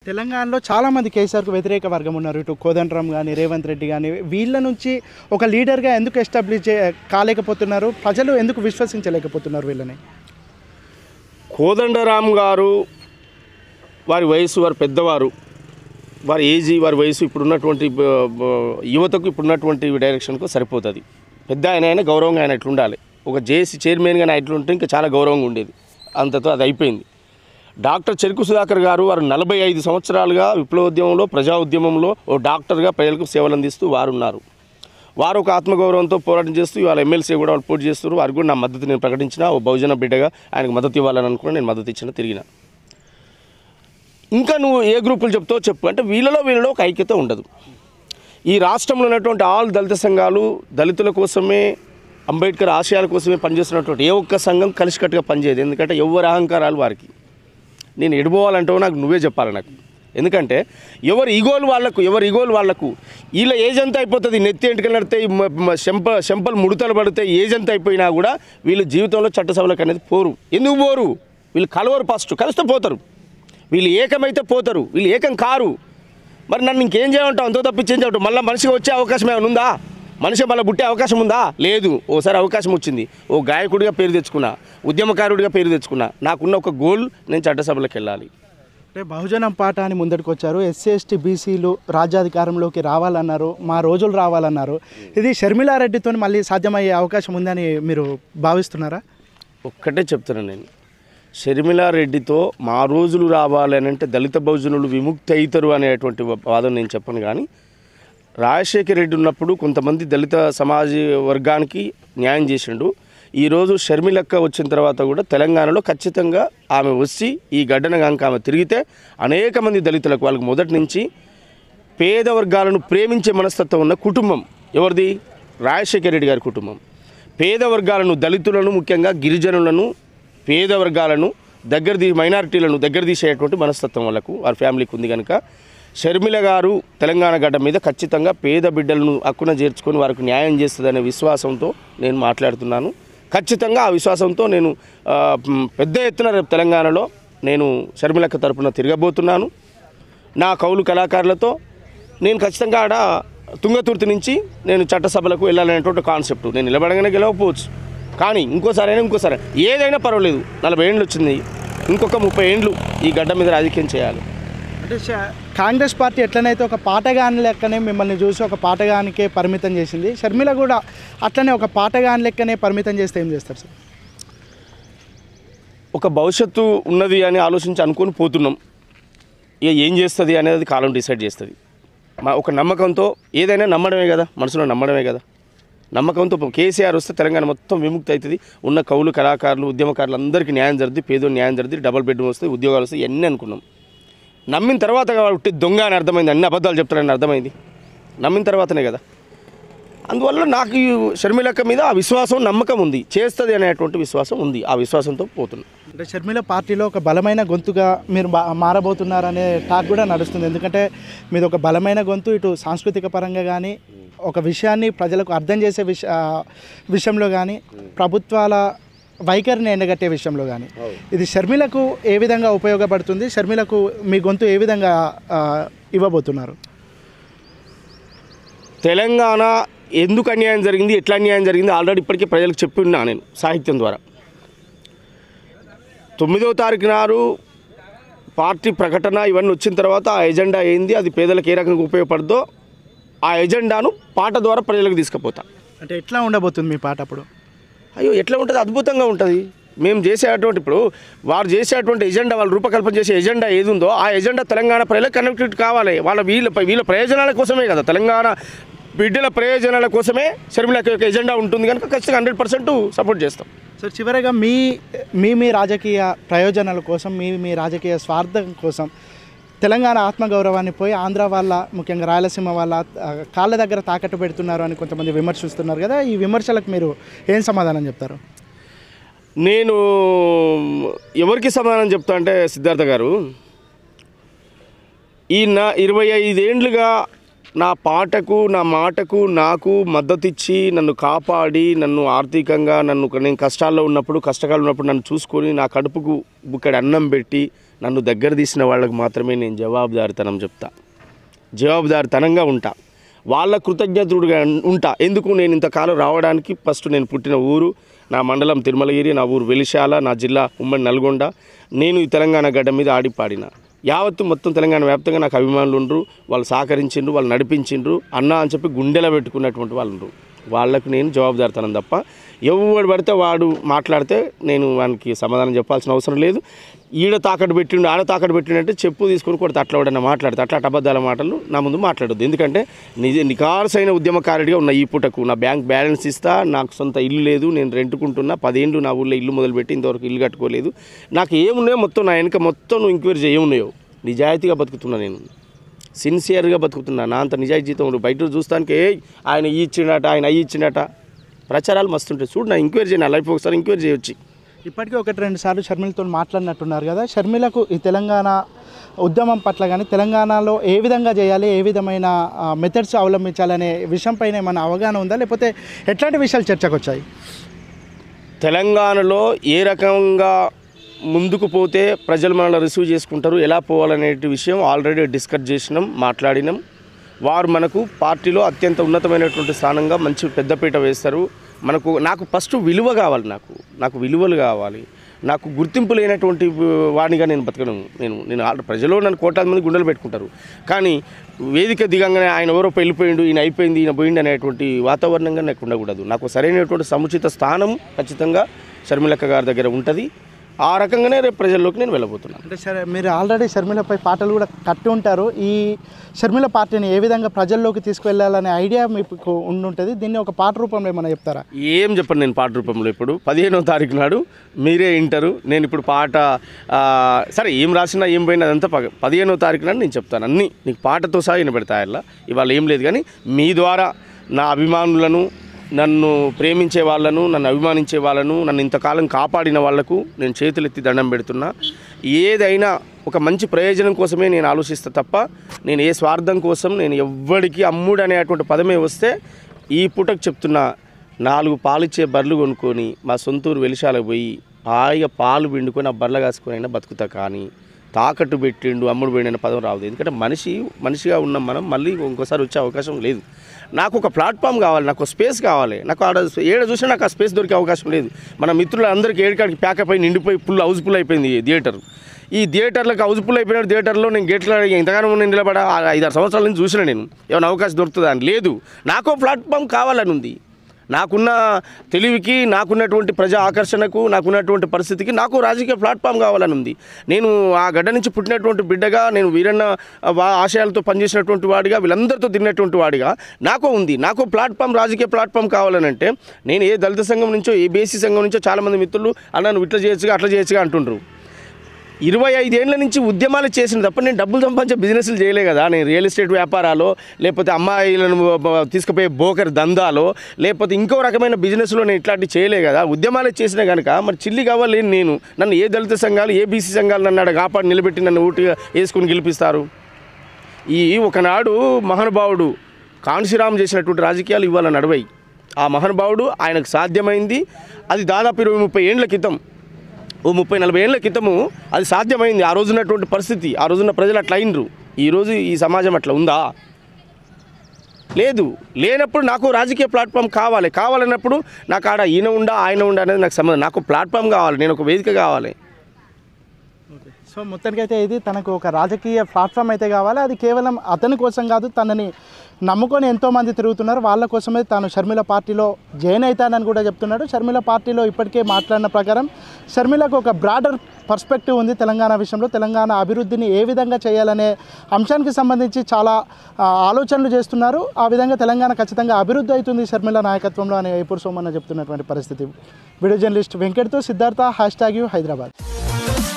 తెలంగాణలో చాలామంది కేసీఆర్కు వ్యతిరేక వర్గం ఉన్నారు ఇటు కోదండరామ్ కానీ రేవంత్ రెడ్డి కానీ వీళ్ళ నుంచి ఒక లీడర్గా ఎందుకు ఎస్టాబ్లిష్ చే కాలేకపోతున్నారు ప్రజలు ఎందుకు విశ్వసించలేకపోతున్నారు వీళ్ళని కోదండరామ్ గారు వారి వయసు వారి పెద్దవారు వారి ఏజీ వారి వయసు ఇప్పుడున్నటువంటి బ- బ- యువతకు ఇప్పుడున్నటువంటి డైరెక్షన్కు సరిపోతుంది పెద్ద ఆయన అయినా గౌరవంగా ఆయన ఎట్లుండాలి ఒక జేసీ చైర్మన్గా ఆయన ఎట్లుంటే ఇంకా చాలా గౌరవంగా ఉండేది అంతతో అది అయిపోయింది డాక్టర్ చెరుకు సుధాకర్ గారు వారు నలభై ఐదు సంవత్సరాలుగా విప్లవోద్యమంలో ప్రజా ఉద్యమంలో ఓ డాక్టర్గా ప్రజలకు సేవలు అందిస్తూ వారు ఉన్నారు వారు ఒక ఆత్మగౌరవంతో పోరాటం చేస్తూ ఇవాళ ఎమ్మెల్సీ కూడా వాళ్ళు పోటీ చేస్తున్నారు వారికి కూడా నా మద్దతు నేను ప్రకటించిన ఓ బహుజన బిడ్డగా ఆయనకు మద్దతు ఇవ్వాలని అనుకున్నా నేను మద్దతు ఇచ్చిన తిరిగిన ఇంకా నువ్వు ఏ గ్రూపులు చెప్తావో చెప్పు అంటే వీళ్ళలో వీళ్ళలో ఒక ఐక్యత ఉండదు ఈ రాష్ట్రంలో ఉన్నటువంటి ఆల్ దళిత సంఘాలు దళితుల కోసమే అంబేద్కర్ ఆశయాల కోసమే పనిచేస్తున్నటువంటి ఏ ఒక్క సంఘం కలిసికట్టుగా పనిచేయదు ఎందుకంటే ఎవరి అహంకారాలు వారికి నేను ఎడిపోవాలంటే నాకు నువ్వే చెప్పాలి నాకు ఎందుకంటే ఎవరి ఈగోలు వాళ్ళకు ఎవరి ఈగోలు వాళ్ళకు వీళ్ళ ఏజ్ అంతా అయిపోతుంది నెత్తి ఎంటుకలు నడితే చెంప చెంపలు ముడతలు పడితే ఏజ్ అంతా అయిపోయినా కూడా వీళ్ళు జీవితంలో చట్టసభలకు అనేది పోరు ఎందుకు పోరు వీళ్ళు కలవరు ఫస్ట్ కలిస్తే పోతారు వీళ్ళు ఏకమైతే పోతారు వీళ్ళు ఏకం కారు మరి నన్ను ఇంకేం చేయమంటావు అంతో తప్పించి ఏం చేయమంటావు మళ్ళీ మనిషిగా వచ్చే అవకాశం ఏమైనా ఉందా మనిషి మళ్ళీ పుట్టే అవకాశం ఉందా లేదు ఓసారి అవకాశం వచ్చింది ఓ గాయకుడిగా పేరు తెచ్చుకున్నా ఉద్యమకారుడిగా పేరు తెచ్చుకున్నా నాకున్న ఒక గోల్ నేను చట్టసభలకు వెళ్ళాలి అంటే బహుజనం పాట అని ముందరికి వచ్చారు ఎస్సీ ఎస్టీ బీసీలు రాజ్యాధికారంలోకి రావాలన్నారు మా రోజులు రావాలన్నారు ఇది షర్మిలారెడ్డితో మళ్ళీ సాధ్యమయ్యే అవకాశం ఉందని మీరు భావిస్తున్నారా ఒక్కటే చెప్తున్నాను నేను షర్మిలారెడ్డితో మా రోజులు రావాలి అని అంటే దళిత బహుజనులు విముక్తి అవుతారు అనేటువంటి వాదన నేను చెప్పను కానీ రాజశేఖర రెడ్డి ఉన్నప్పుడు కొంతమంది దళిత సమాజ వర్గానికి న్యాయం చేసిండు ఈరోజు షర్మిలక్క వచ్చిన తర్వాత కూడా తెలంగాణలో ఖచ్చితంగా ఆమె వచ్చి ఈ గడ్డన కనుక ఆమె తిరిగితే అనేక మంది దళితులకు వాళ్ళకి మొదటి నుంచి పేద వర్గాలను ప్రేమించే మనస్తత్వం ఉన్న కుటుంబం ఎవరిది రాజశేఖర రెడ్డి గారి కుటుంబం పేద వర్గాలను దళితులను ముఖ్యంగా గిరిజనులను పేద వర్గాలను దగ్గర తీ మైనారిటీలను దగ్గర తీసేటువంటి మనస్తత్వం వాళ్ళకు వారి ఫ్యామిలీకి ఉంది కనుక షర్మిల గారు తెలంగాణ గడ్డ మీద ఖచ్చితంగా పేద బిడ్డలను హక్కున చేర్చుకొని వారికి న్యాయం చేస్తుందనే విశ్వాసంతో నేను మాట్లాడుతున్నాను ఖచ్చితంగా ఆ విశ్వాసంతో నేను ఆ, మ్, పెద్ద ఎత్తున రేపు తెలంగాణలో నేను షర్మిలక్క తరపున తిరగబోతున్నాను నా కౌలు కళాకారులతో నేను ఖచ్చితంగా ఆడ తుంగతుర్తి నుంచి నేను చట్టసభలకు వెళ్ళాలనేటువంటి కాన్సెప్ట్ నేను నిలబడగానే గెలవకపోవచ్చు కానీ ఇంకోసారి అయినా ఇంకోసారి ఏదైనా పర్వాలేదు నలభై ఏండ్లు వచ్చింది ఇంకొక ముప్పై ఏండ్లు ఈ గడ్డ మీద రాజకీయం చేయాలి అంటే ష- కాంగ్రెస్ పార్టీ ఎట్లనైతే ఒక పాటగాని లెక్కనే మిమ్మల్ని చూసి ఒక పాటగానికే పరిమితం చేసింది షర్మిల కూడా అట్లనే ఒక పాటగాని లెక్కనే పరిమితం చేస్తే ఏం చేస్తారు సార్ ఒక భవిష్యత్తు ఉన్నది అని ఆలోచించి అనుకొని పోతున్నాం ఇక ఏం చేస్తుంది అనేది కాలం డిసైడ్ చేస్తుంది మా ఒక నమ్మకంతో ఏదైనా నమ్మడమే కదా మనసులో నమ్మడమే కదా నమ్మకంతో పో- కేసీఆర్ వస్తే తెలంగాణ మొత్తం విముక్తి అవుతుంది ఉన్న కవులు కళాకారులు ఉద్యమకారులు అందరికీ న్యాయం జరుగుతుంది పేదోడు న్యాయం జరుగుతుంది డబుల్ బెడ్రూమ్ వస్తుంది ఉద్యోగాలు వస్తాయి ఇవన్నీ అనుకున్నాం నమ్మిన తర్వాత కాబట్టి దొంగ అని అర్థమైంది అన్ని అబద్ధాలు చెప్తారని అర్థమైంది నమ్మిన తర్వాతనే కదా అందువల్ల నాకు ఈ షర్మిలక్క మీద ఆ విశ్వాసం నమ్మకం ఉంది చేస్తుంది అనేటువంటి విశ్వాసం ఉంది ఆ విశ్వాసంతో పోతున్నాం అంటే షర్మిల పార్టీలో ఒక బలమైన గొంతుగా మీరు బా- మారబోతున్నారనే టాక్ కూడా నడుస్తుంది ఎందుకంటే మీది ఒక బలమైన గొంతు ఇటు సాంస్కృతిక పరంగా కానీ ఒక విషయాన్ని ప్రజలకు అర్థం చేసే విష ఆ, విషయంలో కానీ ప్రభుత్వాల వైఖరిని ఎండగట్టే విషయంలో కానీ ఇది షర్మిలకు ఏ విధంగా ఉపయోగపడుతుంది షర్మిలకు మీ గొంతు ఏ విధంగా ఆ, ఇవ్వబోతున్నారు తెలంగాణ ఎందుకు అన్యాయం జరిగింది ఎట్లా అన్యాయం జరిగింది ఆల్రెడీ ఇప్పటికే ప్రజలకు చెప్పి ఉన్నా నేను సాహిత్యం ద్వారా తొమ్మిదవ తారీఖు నాడు పార్టీ ప్రకటన ఇవన్నీ వచ్చిన తర్వాత ఆ ఎజెండా ఏంది అది పేదలకు ఏ రకంగా ఉపయోగపడుతుందో ఆ ఎజెండాను పాట ద్వారా ప్రజలకు తీసుకుపోతా అంటే ఎట్లా ఉండబోతుంది మీ పాట అప్పుడు అయ్యో ఎట్లా ఉంటుంది అద్భుతంగా ఉంటుంది మేము చేసేటువంటి ఇప్పుడు వారు చేసేటువంటి ఎజెండా వాళ్ళు రూపకల్పన చేసే ఎజెండా ఏది ఉందో ఆ ఎజెండా తెలంగాణ ప్రజలకు కనెక్టెడ్ కావాలి వాళ్ళ వీళ్ళ వీళ్ళ ప్రయోజనాల కోసమే కదా తెలంగాణ బిడ్డల ప్రయోజనాల కోసమే షర్మిల యొక్క ఎజెండా ఉంటుంది కనుక ఖచ్చితంగా హండ్రెడ్ పర్సెంట్ సపోర్ట్ చేస్తాం సో చివరగా మీ మీ మీ రాజకీయ ప్రయోజనాల కోసం మీ మీ రాజకీయ స్వార్థం కోసం తెలంగాణ ఆత్మగౌరవాన్ని పోయి ఆంధ్ర వాళ్ళ ముఖ్యంగా రాయలసీమ వాళ్ళ ఆ, కాళ్ళ దగ్గర తాకట్టు పెడుతున్నారు అని కొంతమంది విమర్శిస్తున్నారు కదా ఈ విమర్శలకు మీరు ఏం సమాధానం చెప్తారు నేను ఎవరికి సమాధానం చెప్తా అంటే సిద్ధార్థ గారు ఈ నా ఇరవై ఐదేండ్లుగా నా పాటకు నా మాటకు నాకు మద్దతు ఇచ్చి నన్ను కాపాడి నన్ను ఆర్థికంగా నన్ను నేను కష్టాల్లో ఉన్నప్పుడు కష్టకాలం ఉన్నప్పుడు నన్ను చూసుకొని నా కడుపుకు బుక్కడి అన్నం పెట్టి నన్ను దగ్గర తీసిన వాళ్ళకు మాత్రమే నేను జవాబుదారితనం చెప్తా జవాబుదారితనంగా ఉంటా వాళ్ళ కృతజ్ఞతుడుగా ఉంటా ఎందుకు నేను ఇంతకాలం రావడానికి ఫస్ట్ నేను పుట్టిన ఊరు నా మండలం తిరుమలగిరి నా ఊరు వెలిశాల నా జిల్లా ఉమ్మడి నల్గొండ నేను ఈ తెలంగాణ గడ్డ మీద ఆడి పాడిన యావత్తు మొత్తం తెలంగాణ వ్యాప్తంగా నాకు అభిమానులు ఉండరు వాళ్ళు సహకరించిండ్రు వాళ్ళు నడిపించిండ్రు అన్న అని చెప్పి గుండెలో పెట్టుకున్నటువంటి వాళ్ళు ఉండరు వాళ్ళకు నేను జవాబుదారితనం తప్ప ఎవడు పడితే వాడు మాట్లాడితే నేను వానికి సమాధానం చెప్పాల్సిన అవసరం లేదు ఈడ తాకట్టు పెట్టిండు ఆడ తాకట్టు పెట్టిండంటే చెప్పు తీసుకొని కొడితే అట్లా ఎవడన్నా మాట్లాడితే అట్లా అబద్ధాల మాటలు నా ముందు మాట్లాడొద్దు ఎందుకంటే నిజ నికార్సైన ఉద్యమకారుడిగా ఉన్న ఈ పూటకు నా బ్యాంక్ బ్యాలెన్స్ ఇస్తా నాకు సొంత ఇల్లు లేదు నేను రెంట్కుంటున్నా పదేళ్ళు నా ఊళ్ళో ఇల్లు మొదలుపెట్టి ఇంతవరకు ఇల్లు కట్టుకోలేదు నాకు ఏమున్నాయో మొత్తం నా వెనక మొత్తం నువ్వు ఎంక్వైరీ చేయ ఏమున్నాయో నిజాయితీగా బతుకుతున్నా నేను సిన్సియర్గా బతుకుతున్నా నా అంత నిజాయితీ జీతం ఉండదు. బయట చూస్తానికి "ఏయ్, ఆయన ఈ ఇచ్చిండట ఆయన అయ్యి ఇచ్చిండట ప్రచారాలు మస్తుంటాయి చూడు నా ఎంక్వైరీ చేయి నా లైఫ్ ఒకసారి ఎంక్వైరీ చేయొచ్చు ఇప్పటికీ ఒకటి రెండు సార్లు షర్మిలతో మాట్లాడినట్టున్నారు కదా షర్మిలకు ఈ తెలంగాణ ఉద్యమం పట్ల కానీ తెలంగాణలో ఏ విధంగా చేయాలి ఏ విధమైన మెథడ్స్ అవలంబించాలనే విషయంపైన ఏమైనా అవగాహన ఉందా లేకపోతే ఎట్లాంటి విషయాలు చర్చకు వచ్చాయి తెలంగాణలో ఏ రకంగా ముందుకు పోతే ప్రజలు మనల్ని రిసీవ్ చేసుకుంటారు ఎలా పోవాలనే విషయం ఆల్రెడీ డిస్కస్ చేసినాం మాట్లాడినాం వారు మనకు పార్టీలో అత్యంత ఉన్నతమైనటువంటి స్థానంగా మంచి పెద్దపీట వేస్తారు మనకు నాకు ఫస్ట్ విలువ కావాలి నాకు నాకు విలువలు కావాలి నాకు గుర్తింపు లేనటువంటి వాడిగా నేను బతకను నేను నేను ఆల్రెడీ ప్రజలు నన్ను కోట్లాది మంది గుండెలు పెట్టుకుంటారు కానీ వేదిక దిగంగానే ఆయన ఎవరో వెళ్ళిపోయిండు ఈయన అయిపోయింది ఈయన పోయిండు అనేటువంటి వాతావరణంగా నాకు ఉండకూడదు నాకు సరైనటువంటి సముచిత స్థానం ఖచ్చితంగా షర్మిలక్క గారి దగ్గర ఉంటుంది ఆ రకంగానే రేపు ప్రజల్లోకి నేను వెళ్ళబోతున్నాను అంటే సరే మీరు ఆల్రెడీ షర్మిలపై పాటలు కూడా కట్టి ఉంటారు ఈ షర్మిల పార్టీని ఏ విధంగా ప్రజల్లోకి తీసుకువెళ్ళాలనే ఐడియా మీకు ఉండుంటుంది దీన్ని ఒక పాట రూపంలో ఏమైనా చెప్తారా ఏం చెప్పను నేను పాట రూపంలో ఇప్పుడు పదిహేనో తారీఖు నాడు మీరే వింటారు నేను ఇప్పుడు పాట ఆ, సరే ఏం రాసినా ఏం పోయినా అదంతా పగ పదిహేనో తారీఖు నాడు నేను చెప్తాను అన్నీ నీకు పాటతో సహా వినబెడతా ఇలా ఇవాళ ఏం లేదు కానీ మీ ద్వారా నా అభిమానులను నన్ను ప్రేమించే వాళ్ళను నన్ను అభిమానించే వాళ్ళను నన్ను ఇంతకాలం కాపాడిన వాళ్లకు నేను చేతులెత్తి దండం పెడుతున్నా ఏదైనా ఒక మంచి ప్రయోజనం కోసమే నేను ఆలోచిస్తా తప్ప నేను ఏ స్వార్థం కోసం నేను ఎవ్వడికి అమ్ముడు అనేటువంటి పదమే వస్తే ఈ పూటకు చెప్తున్నా నాలుగు పాలిచ్చే బర్రెలు కొనుక్కొని మా సొంతూరు వెలిశాలకు పోయి హాయిగా పాలు పిండుకొని ఆ బర్రెలు కాసుకొని అయినా బతుకుతా కానీ తాకట్టు పెట్టిండు అమ్ముడు పోయిన పదం రాదు ఎందుకంటే మనిషి మనిషిగా ఉన్నాం మనం మళ్ళీ ఇంకోసారి వచ్చే అవకాశం లేదు నాకు ఒక ప్లాట్ఫామ్ కావాలి నాకు ఒక స్పేస్ కావాలి నాకు ఆడ ఏడ చూసినా నాకు ఆ స్పేస్ దొరికే అవకాశం లేదు మన మిత్రులందరికీ ఏడికాడికి ప్యాకప్ అయి నిండిపోయి ఫుల్ హౌస్ఫుల్ అయిపోయింది ఈ థియేటర్ ఈ థియేటర్లకు హౌస్ఫుల్ అయిపోయిన థియేటర్లో నేను గేట్లో ఇంతగానో నేను నిలబడ ఆ ఐదారు సంవత్సరాల నుంచి చూసిన నేను ఏమైనా అవకాశం దొరుకుతుందా అని లేదు నాకో ప్లాట్ఫామ్ కావాలని ఉంది నాకున్న తెలివికి నాకున్నటువంటి ప్రజా ఆకర్షణకు నాకున్నటువంటి పరిస్థితికి నాకు రాజకీయ ప్లాట్ఫామ్ కావాలని ఉంది నేను ఆ గడ్డ నుంచి పుట్టినటువంటి బిడ్డగా నేను వీరన్న వా- ఆశయాలతో పనిచేసినటువంటి వాడిగా వీళ్ళందరితో తిన్నటువంటి వాడిగా నాకు ఉంది నాకు ప్లాట్ఫామ్ రాజకీయ ప్లాట్ఫామ్ కావాలని అంటే నేను ఏ దళిత సంఘం నుంచో ఏ బీసీ సంఘం నుంచో చాలామంది మిత్రులు అన్న నువ్వు ఇట్లా చేయొచ్చుగా అట్లా చేయొచ్చుగా అంటుండ్రు ఇరవై ఐదేళ్ల నుంచి ఉద్యమాలు చేసిన తప్ప నేను డబ్బులు సంపాదించే బిజినెస్లు చేయలే కదా నేను రియల్ ఎస్టేట్ వ్యాపారాలు లేకపోతే అమ్మాయిలను బ- బ- తీసుకుపోయే బోకర్ దందాలో లేకపోతే ఇంకో రకమైన బిజినెస్లో నేను ఇట్లాంటివి చేయలే కదా ఉద్యమాలే చేసినా కనుక మరి చిల్లి కావాలి నేను నన్ను ఏ దళిత సంఘాలు ఏ బీసీ సంఘాలు నన్ను ఆడ కాపాడి నిలబెట్టి నన్ను ఊటిగా వేసుకుని గెలిపిస్తారు ఈ ఒకనాడు మహానుభావుడు కాన్శీరామ్ చేసినటువంటి రాజకీయాలు ఇవాళ నడవాయి ఆ మహానుభావుడు ఆయనకు సాధ్యమైంది అది దాదాపు ఇరవై ముప్పై ఏండ్ల క్రితం ఓ ముప్పై నలభై ఏళ్ళ క్రితము అది సాధ్యమైంది ఆ రోజున్నటువంటి పరిస్థితి ఆ రోజున్న ప్రజలు అట్లా అయినరు ఈరోజు ఈ సమాజం అట్లా ఉందా లేదు లేనప్పుడు నాకు రాజకీయ ప్లాట్ఫామ్ కావాలి కావాలన్నప్పుడు నాకు ఆడ ఈయన ఉండా ఆయన ఉండా అనేది నాకు సంబంధం నాకు ప్లాట్ఫామ్ కావాలి నేను ఒక వేదిక కావాలి సో మొత్తానికైతే ఇది తనకు ఒక రాజకీయ ప్లాట్ఫామ్ అయితే కావాలి అది కేవలం అతని కోసం కాదు తనని నమ్ముకొని ఎంతోమంది తిరుగుతున్నారు వాళ్ళ కోసమే తాను షర్మిల పార్టీలో జాయిన్ అవుతానని కూడా చెప్తున్నాడు షర్మిల పార్టీలో ఇప్పటికే మాట్లాడిన ప్రకారం షర్మిలకు ఒక బ్రాడర్ పర్స్పెక్టివ్ ఉంది తెలంగాణ విషయంలో తెలంగాణ అభివృద్ధిని ఏ విధంగా చేయాలనే అంశానికి సంబంధించి చాలా ఆ, ఆలోచనలు చేస్తున్నారు ఆ విధంగా తెలంగాణ ఖచ్చితంగా అభివృద్ధి అవుతుంది షర్మిల నాయకత్వంలో అనే ఏపూర్ సోమన్న చెప్తున్నటువంటి పరిస్థితి వీడియో జర్నలిస్ట్ వెంకట్తో Siddhartha hashtag U Hyderabad